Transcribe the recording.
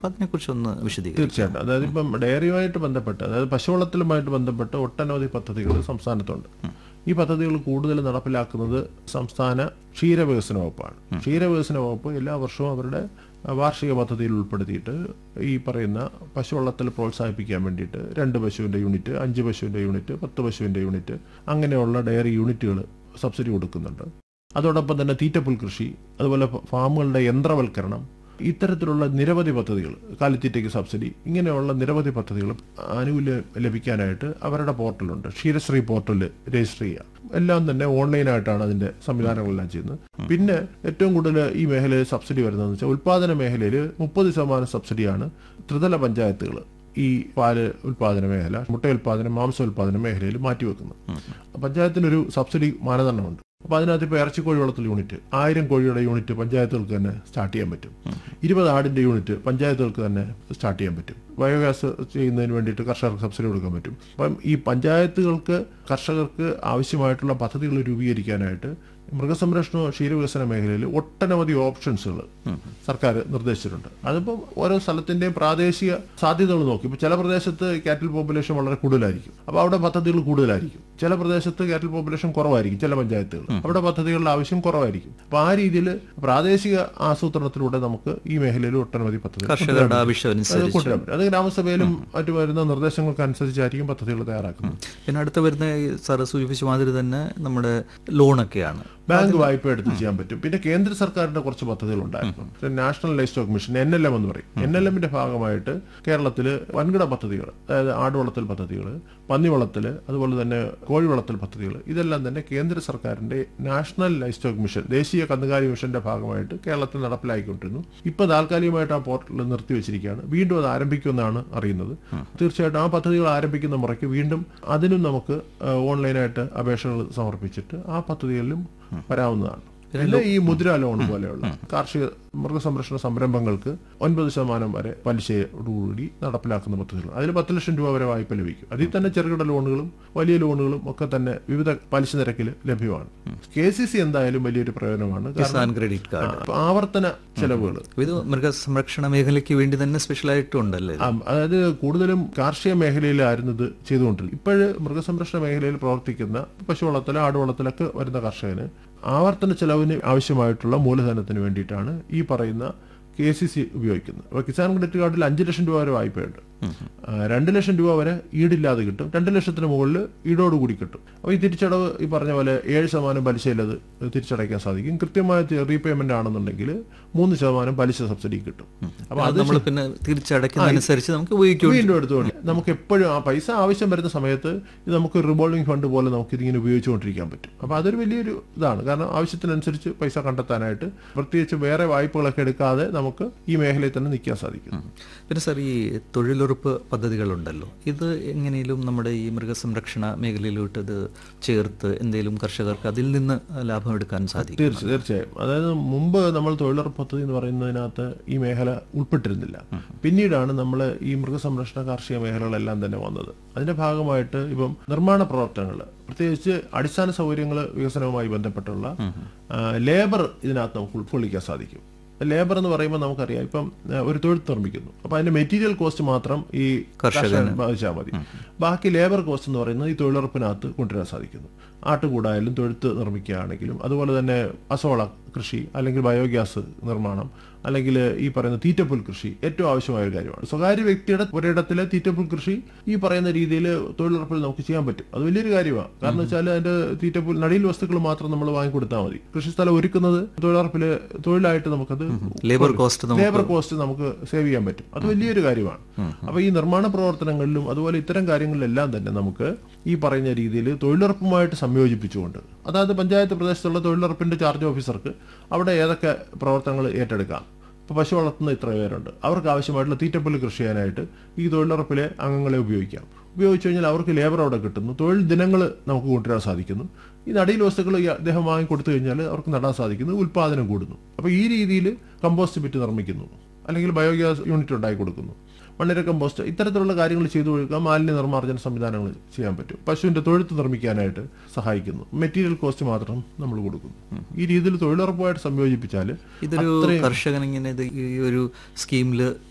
അപ്പം അതിനെക്കുറിച്ചൊന്ന് വിശദീകരിക്കും തീർച്ചയായിട്ടും അതായത് ഇപ്പം ഡയറിയുമായിട്ട് ബന്ധപ്പെട്ട് അതായത് പശുവളത്തിലുമായിട്ട് ബന്ധപ്പെട്ട് ഒട്ടനവധി പദ്ധതികൾ സംസ്ഥാനത്തുണ്ട് ഈ പദ്ധതികൾ കൂടുതൽ നടപ്പിലാക്കുന്നത് സംസ്ഥാന ക്ഷീരവികസന വകുപ്പാണ് ക്ഷീരവികസന വകുപ്പ് എല്ലാ വർഷവും അവരുടെ അഹ്, വാർഷിക പദ്ധതിയിൽ ഉൾപ്പെടുത്തിയിട്ട് ഈ പറയുന്ന പശുവളത്തിൽ പ്രോത്സാഹിപ്പിക്കാൻ വേണ്ടിയിട്ട് രണ്ട് പശുവിൻ്റെ യൂണിറ്റ് അഞ്ച് പശുവിൻ്റെ യൂണിറ്റ് പത്ത് പശുവിൻ്റെ യൂണിറ്റ് അങ്ങനെയുള്ള ഡയറി യൂണിറ്റുകൾ സബ്സിഡി കൊടുക്കുന്നുണ്ട് അതോടൊപ്പം തന്നെ തീറ്റപ്പുൽ കൃഷി അതുപോലെ ഫ- ഫാമുകളുടെ യന്ത്രവൽക്കരണം ഇത്തരത്തിലുള്ള നിരവധി പദ്ധതികൾ കാലിത്തീറ്റയ്ക്ക് സബ്സിഡി ഇങ്ങനെയുള്ള നിരവധി പദ്ധതികൾ ആനുകൂല്യം ലഭിക്കാനായിട്ട് അവരുടെ പോർട്ടലുണ്ട് ക്ഷീരശ്രീ പോർട്ടൽ രജിസ്റ്റർ ചെയ്യുക എല്ലാം തന്നെ ഓൺലൈനായിട്ടാണ് അതിന്റെ സംവിധാനങ്ങളെല്ലാം ചെയ്യുന്നത് പിന്നെ ഏറ്റവും കൂടുതൽ ഈ മേഖലയിൽ സബ്സിഡി വരുന്നതെന്ന് വെച്ചാൽ ഉൽപാദന മേഖലയിൽ മുപ്പത് ശതമാനം സബ്സിഡിയാണ് ത്രിതല പഞ്ചായത്തുകൾ ഈ പാല് ഉൽപാദന മേഖല മുട്ട ഉൽപാദനം മാംസ ഉൽപാദന മേഖലയിൽ മാറ്റിവെക്കുന്നത് പഞ്ചായത്തിനൊരു സബ്സിഡി മാനദണ്ഡമുണ്ട് അപ്പൊ അതിനകത്ത് ഇപ്പോൾ ഇറച്ചിക്കോഴി വളർത്തൽ യൂണിറ്റ് ആയിരം കോഴിയുടെ യൂണിറ്റ് പഞ്ചായത്തുകൾക്ക് തന്നെ സ്റ്റാർട്ട് ചെയ്യാൻ പറ്റും ഇരുപത് ആടിന്റെ യൂണിറ്റ് പഞ്ചായത്തുകൾക്ക് തന്നെ സ്റ്റാർട്ട് ചെയ്യാൻ പറ്റും ബയോഗ്യാസ് ചെയ്യുന്നതിന് വേണ്ടിയിട്ട് കർഷകർക്ക് സബ്സിഡി കൊടുക്കാൻ പറ്റും അപ്പം ഈ പഞ്ചായത്തുകൾക്ക് കർഷകർക്ക് ആവശ്യമായിട്ടുള്ള പദ്ധതികൾ രൂപീകരിക്കാനായിട്ട് മൃഗസംരക്ഷണ ക്ഷീരവികസന മേഖലയിൽ ഒട്ടനവധി ഓപ്ഷൻസുകൾ സർക്കാർ നിർദ്ദേശിച്ചിട്ടുണ്ട് അതിപ്പം ഓരോ സ്ഥലത്തിന്റെയും പ്രാദേശിക സാധ്യതകൾ നോക്കി ഇപ്പൊ ചില പ്രദേശത്ത് കാറ്റിൽ പോപ്പുലേഷൻ വളരെ കൂടുതലായിരിക്കും അപ്പോൾ അവിടെ പദ്ധതികൾ കൂടുതലായിരിക്കും ചില പ്രദേശത്ത് കാറ്റിൽ പോപ്പുലേഷൻ കുറവായിരിക്കും ചില പഞ്ചായത്തുകൾ അവിടെ പദ്ധതികളുടെ ആവശ്യം കുറവായിരിക്കും അപ്പൊ ആ രീതിയിൽ പ്രാദേശിക ആസൂത്രണത്തിലൂടെ നമുക്ക് ഈ മേഖലയിൽ ഒട്ടനവധി പദ്ധതികൾ കർഷകരുടെ അത് ആവശ്യമനുസരിച്ച് കൊണ്ടുവരാൻ പറ്റും അത് ഗ്രാമസഭയിലും മറ്റു വരുന്ന നിർദ്ദേശങ്ങൾക്കനുസരിച്ചായിരിക്കും പദ്ധതികൾ തയ്യാറാക്കുന്നത് പിന്നെ അടുത്ത വരുന്ന ഈ സാറ് സൂചിപ്പിച്ച മാതിരി തന്നെ നമ്മുടെ ലോണൊക്കെയാണ് ബാങ്ക് വായ്പ എടുത്ത് ചെയ്യാൻ പറ്റും പിന്നെ കേന്ദ്ര സർക്കാരിന്റെ കുറച്ച് പദ്ധതികൾ ഉണ്ടായിരുന്നു National livestock mission N L M എന്ന് പറയും എൻ എൽ എമ്മിന്റെ ഭാഗമായിട്ട് കേരളത്തിൽ വൻകിട പദ്ധതികൾ അതായത് ആട് വളർത്തൽ പദ്ധതികൾ പന്നി വളർത്തൽ അതുപോലെ തന്നെ കോഴി വളർത്തൽ പദ്ധതികൾ ഇതെല്ലാം തന്നെ കേന്ദ്ര സർക്കാരിന്റെ നാഷണൽ ലൈഫ് സ്റ്റോക്ക് മിഷൻ ദേശീയ കന്നുകാലി മിഷന്റെ ഭാഗമായിട്ട് കേരളത്തിൽ നടപ്പിലാക്കിക്കൊണ്ടിരുന്നു ഇപ്പൊ താൽക്കാലികമായിട്ട് ആ പോർട്ടൽ നിർത്തിവെച്ചിരിക്കുകയാണ് വീണ്ടും അത് ആരംഭിക്കുമെന്നാണ് അറിയുന്നത് തീർച്ചയായിട്ടും ആ പദ്ധതികൾ ആരംഭിക്കുന്ന മുറയ്ക്ക് വീണ്ടും അതിനും നമുക്ക് ആ, ഓൺലൈനായിട്ട് അപേക്ഷകൾ സമർപ്പിച്ചിട്ട് ആ പദ്ധതികളിലും വരാവുന്നതാണ് പിന്നെ ഈ മുദ്ര ലോൺ പോലെയുള്ള കാർഷിക മൃഗസംരക്ഷണ സംരംഭങ്ങൾക്ക് ഒൻപത് ശതമാനം വരെ പലിശയോടുകൂടി നടപ്പിലാക്കുന്ന പദ്ധതികൾ അതിൽ പത്ത് ലക്ഷം രൂപ വരെ വായ്പ ലഭിക്കും അതിൽ തന്നെ ചെറുകിട ലോണുകളും വലിയ ലോണുകളും ഒക്കെ തന്നെ വിവിധ പലിശ നിരക്കിൽ ലഭ്യമാണ് കെ സി സി എന്തായാലും വലിയൊരു പ്രയോജനമാണ് കാരണം കിസാൻ ക്രെഡിറ്റ് കാർഡ് ആ, ആവർത്തന ചെലവുകൾ ഇത് മൃഗസംരക്ഷണ മേഖലയ്ക്ക് വേണ്ടി തന്നെ സ്പെഷ്യലായിട്ടും ഉണ്ടല്ലേ ഇത്? ആ, അതായത് കൂടുതലും കാർഷിക മേഖലയിലായിരുന്നു ഇത് ചെയ്തുകൊണ്ടിരുന്നത് ഇപ്പോഴ് മൃഗസംരക്ഷണ മേഖലയിൽ പ്രവർത്തിക്കുന്ന പശു വളർത്തൽ ആട് വളർത്തലൊക്കെ വരുന്ന കർഷകന് ആവർത്തന ചെലവിന് ആവശ്യമായിട്ടുള്ള മൂലധനത്തിന് വേണ്ടിയിട്ടാണ് ഈ പറയുന്ന കെ സി സി ഉപയോഗിക്കുന്നത് അപ്പോൾ കിസാൻ ക്രെഡിറ്റ് കാർഡിൽ അഞ്ച് ലക്ഷം രൂപ വരെ വായ്പയുണ്ട് ആ, രണ്ട് ലക്ഷം രൂപ വരെ ഈടില്ലാതെ കിട്ടും രണ്ട് ലക്ഷത്തിന് മുകളിൽ ഈടോടുകൂടി കിട്ടും അപ്പോൾ ഈ തിരിച്ചടവ് ഈ പറഞ്ഞ പോലെ ഏഴ് ശതമാനം പലിശയിലത് തിരിച്ചടയ്ക്കാൻ സാധിക്കും കൃത്യമായ റീപേയ്മെന്റ് ആണെന്നുണ്ടെങ്കിൽ മൂന്ന് ശതമാനം പലിശ സബ്സിഡി കിട്ടും അപ്പോൾ അത് നമ്മൾ പിന്നെ തിരിച്ചടയ്ക്കുന്നതനുസരിച്ച് നമുക്ക് ഉപയോഗിക്കും വീണ്ടും എടുത്തുകൊണ്ട് നമുക്ക് എപ്പോഴും ആ പൈസ ആവശ്യം വരുന്ന സമയത്ത് ഇത് നമുക്ക് റിവോൾവിംഗ് ഫണ്ട് പോലെ നമുക്ക് ഇതിങ്ങനെ ഉപയോഗിച്ചുകൊണ്ടിരിക്കാൻ പറ്റും അപ്പോൾ അതൊരു വലിയൊരു ഇതാണ് കാരണം ആവശ്യത്തിനനുസരിച്ച് പൈസ കണ്ടെത്താനായിട്ട് പ്രത്യേകിച്ച് വേറെ വായ്പകളൊക്കെ എടുക്കാതെ നമുക്ക് ഈ മേഖലയിൽ തന്നെ നിൽക്കാൻ സാധിക്കും പിന്നെ സാർ ഈ തൊഴിലുറപ്പ് പദ്ധതികളുണ്ടല്ലോ ഇത് എങ്ങനെയും നമ്മുടെ ഈ മൃഗസംരക്ഷണ മേഖലയിലോട്ട് ഇത് ചേർത്ത് എന്തെങ്കിലും കർഷകർക്ക് അതിൽ നിന്ന് ലാഭം എടുക്കാൻ സാധിക്കും തീർച്ച തീർച്ചയായും അതായത് മുമ്പ് നമ്മൾ തൊഴിലുറപ്പ് പദ്ധതി എന്ന് പറയുന്നതിനകത്ത് ഈ മേഖല ഉൾപ്പെട്ടിരുന്നില്ല പിന്നീടാണ് നമ്മൾ ഈ മൃഗസംരക്ഷണ കാർഷിക മേഖലകളെല്ലാം തന്നെ വന്നത് അതിന്റെ ഭാഗമായിട്ട് ഇപ്പം നിർമ്മാണ പ്രവർത്തനങ്ങൾ പ്രത്യേകിച്ച് അടിസ്ഥാന സൗകര്യങ്ങൾ വികസനവുമായി ബന്ധപ്പെട്ടുള്ള ആ, ലേബർ ഇതിനകത്ത് നമുക്ക് ഉൾക്കൊള്ളിക്കാൻ സാധിക്കും ലേബർ എന്ന് പറയുമ്പോൾ നമുക്കറിയാം ഇപ്പം ആ, ഒരു തൊഴിൽ നിർമ്മിക്കുന്നു അപ്പൊ അതിന്റെ മെറ്റീരിയൽ കോസ്റ്റ് മാത്രം ഈ കർഷകൻ ബാധിച്ചാൽ മതി ബാക്കി ലേബർ കോസ്റ്റ് എന്ന് പറയുന്നത് ഈ തൊഴിലുറപ്പിനകത്ത് കൊണ്ടുവരാൻ സാധിക്കുന്നു ആട്ടുകൂടായാലും തൊഴുത്ത് നിർമ്മിക്കുകയാണെങ്കിലും അതുപോലെ തന്നെ അസോള കൃഷി അല്ലെങ്കിൽ ബയോഗ്യാസ് നിർമ്മാണം അല്ലെങ്കിൽ ഈ പറയുന്ന തീറ്റപ്പുൽ കൃഷി ഏറ്റവും ആവശ്യമായ ഒരു കാര്യമാണ് സ്വകാര്യ വ്യക്തിയുടെ ഒരിടത്തിലെ തീറ്റപ്പുൽ കൃഷി ഈ പറയുന്ന രീതിയിൽ തൊഴിലുറപ്പിൽ നമുക്ക് ചെയ്യാൻ പറ്റും അത് വലിയൊരു കാര്യമാണ് കാരണം വെച്ചാൽ അതിന്റെ തീറ്റപ്പുൽ നടീൽ വസ്തുക്കൾ മാത്രം നമ്മൾ വാങ്ങിക്കൊടുത്താൽ മതി കൃഷിസ്ഥലം ഒരുക്കുന്നത് തൊഴിലുറപ്പില് തൊഴിലായിട്ട് നമുക്കത് ലേബർ കോസ്റ്റ് നമുക്ക് ലേബർ കോസ്റ്റ് നമുക്ക് സേവ് ചെയ്യാൻ പറ്റും അത് വലിയൊരു കാര്യമാണ് അപ്പൊ ഈ നിർമ്മാണ പ്രവർത്തനങ്ങളിലും അതുപോലെ ഇത്തരം കാര്യങ്ങളിലെല്ലാം തന്നെ നമുക്ക് ഈ പറയുന്ന രീതിയിൽ തൊഴിലുറപ്പുമായിട്ട് സംയോജിപ്പിച്ചുകൊണ്ട് അതായത് പഞ്ചായത്ത് പ്രദേശത്തുള്ള തൊഴിലുറപ്പിന്റെ ചാർജ് ഓഫീസർക്ക് അവിടെ ഏതൊക്കെ പ്രവർത്തനങ്ങൾ ഏറ്റെടുക്കാം ഇപ്പോൾ പശു വളർത്തുന്ന ഇത്ര പേരുണ്ട് അവർക്ക് ആവശ്യമായിട്ടുള്ള തീറ്റപ്പുല്ല് കൃഷി ചെയ്യാനായിട്ട് ഈ തൊഴിലുറപ്പിലെ അംഗങ്ങളെ ഉപയോഗിക്കാം ഉപയോഗിച്ചു കഴിഞ്ഞാൽ അവർക്ക് ലേബർ അവിടെ കിട്ടുന്നു തൊഴിൽ ദിനങ്ങൾ നമുക്ക് കൊണ്ടുവരാൻ സാധിക്കുന്നു ഈ നടീൽ വസ്തുക്കൾ ഈ അദ്ദേഹം വാങ്ങി കൊടുത്തു കഴിഞ്ഞാൽ അവർക്ക് നടാൻ സാധിക്കുന്നു ഉൽപ്പാദനം കൂടുന്നു അപ്പോൾ ഈ രീതിയിൽ കമ്പോസ്റ്റ് ബിറ്റ് നിർമ്മിക്കുന്നു അല്ലെങ്കിൽ ബയോഗ്യാസ് യൂണിറ്റ് ഉണ്ടാക്കി കൊടുക്കുന്നു മണ്ണിര കമ്പോസ്റ്റ് ഇത്തരത്തിലുള്ള കാര്യങ്ങൾ ചെയ്തു കൊടുക്കുക മാലിന്യ നിർമ്മാർജ്ജന സംവിധാനങ്ങൾ ചെയ്യാൻ പറ്റും പശുവിന്റെ തൊഴുത്ത് നിർമ്മിക്കാനായിട്ട് സഹായിക്കുന്നു മെറ്റീരിയൽ കോസ്റ്റ് മാത്രം നമ്മൾ കൊടുക്കുന്നു ഈ രീതിയിൽ തൊഴിലുറപ്പുമായിട്ട് സംയോജിപ്പിച്ചാൽ ഇതൊരു കർഷകൻ ഇങ്ങനെ ഇത് ഈ ഒരു സ്കീമിൽ